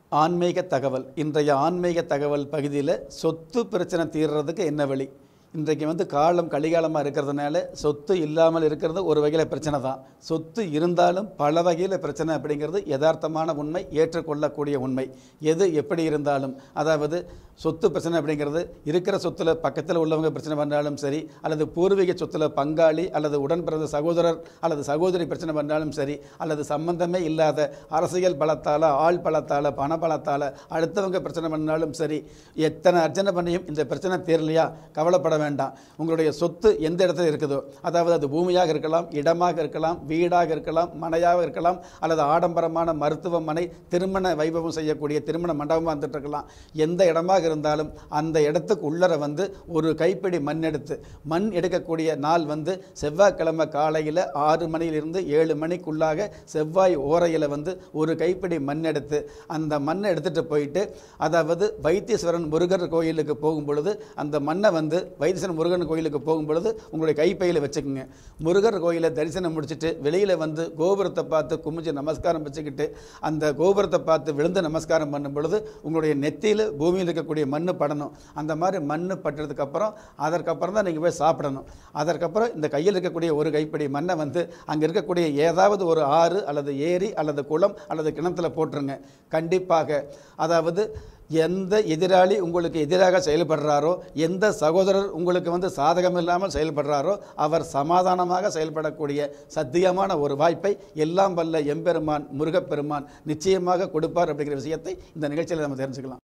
ஆன்மீக தகவல் இன்றைய ஆன்மீக தகவல் பகுதியில் சொத்து பிரச்சனை தீர்றதுக்கு என்ன வழி இன்றைக்கு வந்து காலம் கலிகாலமாக இருக்கிறதுனால சொத்து இல்லாமல் இருக்கிறது ஒரு வகையில் பிரச்சனை தான் சொத்து இருந்தாலும் பல வகையில் பிரச்சனை அப்படிங்கிறது யதார்த்தமான உண்மை ஏற்றுக்கொள்ளக்கூடிய உண்மை எது எப்படி இருந்தாலும் அதாவது சொத்து பிரச்சனை அப்படிங்கிறது இருக்கிற சொத்துல பக்கத்தில் உள்ளவங்க பிரச்சனை பண்ணாலும் சரி அல்லது பூர்வீக சொத்துல பங்காளி அல்லது உடன் பிறந்த சகோதரர் அல்லது சகோதரி பிரச்சனை பண்ணாலும் சரி அல்லது சம்பந்தமே இல்லாத அரசியல் பலத்தால் ஆள் பலத்தால் பண பலத்தால் அடுத்தவங்க பிரச்சனை பண்ணாலும் சரி எத்தனை அர்ச்சனை பண்ணியும் இந்த பிரச்சனை தீரலையா கவலைப்பட வேண்டாம் உங்களுடைய சொத்து எந்த இடத்துல இருக்குதோ அதாவது அது பூமியாக இருக்கலாம் இடமாக இருக்கலாம் வீடாக இருக்கலாம் மனையாக இருக்கலாம் அல்லது ஆடம்பரமான மருத்துவமனை திருமண வைபவம் செய்யக்கூடிய திருமண மண்டபமாக வந்துட்டு இருக்கலாம் எந்த இடமாக இருந்தாலும் அந்த இடத்துக்கு உள்ளர வந்து ஒரு கைப்பிடி மண் எடுத்து மண் எடுக்கக்கூடிய நாள் வந்து செவ்வாய்க்கிழமை காலையில் ஆறு மணியிலிருந்து ஏழு மணிக்குள்ளாக செவ்வாய் ஓரையில் வந்து ஒரு கைப்பிடி மண் எடுத்து அந்த மண்ணை எடுத்துகிட்டு போயிட்டு அதாவது வைத்தீஸ்வரன் முருகர் கோயிலுக்கு போகும் பொழுது அந்த மண்ணை வந்து வைத்தீஸ்வரன் முருகன் கோயிலுக்கு போகும் பொழுது உங்களுடைய கைப்பையில் வச்சுக்கோங்க முருகர் கோயிலை தரிசனம் முடிச்சுட்டு வெளியில் வந்து கோபுரத்தை பார்த்து குமிச்சு நமஸ்காரம் வச்சுக்கிட்டு அந்த கோபுரத்தை பார்த்து விழுந்து நமஸ்காரம் பண்ணும் பொழுது உங்களுடைய நெத்தியில் பூமியில் இருக்கக்கூடிய மண் படணும் அந்த மாதிரி மண் பட்டதுக்கு அப்புறம் அதற்கப்புறம் தான் நீங்கள் போய் சாப்பிடணும் அதற்கப்புறம் இந்த கையில் இருக்கக்கூடிய ஒரு கைப்பிடி மண்ணை வந்து அங்கே இருக்கக்கூடிய ஏதாவது ஒரு ஆறு அல்லது ஏரி அல்லது குளம் அல்லது கிணத்துல போட்டுருங்க கண்டிப்பாக அதாவது எந்த எதிராளி உங்களுக்கு எதிராக செயல்படுறாரோ எந்த சகோதரர் உங்களுக்கு வந்து சாதகம் இல்லாமல் செயல்படுறாரோ அவர் சமாதானமாக செயல்படக்கூடிய சத்தியமான ஒரு வாய்ப்பை எல்லாம் வல்ல எம்பெருமான் முருகப்பெருமான் நிச்சயமாக கொடுப்பார் அப்படிங்கிற விஷயத்தை இந்த நிகழ்ச்சியில் நம்ம தெரிஞ்சுக்கலாம்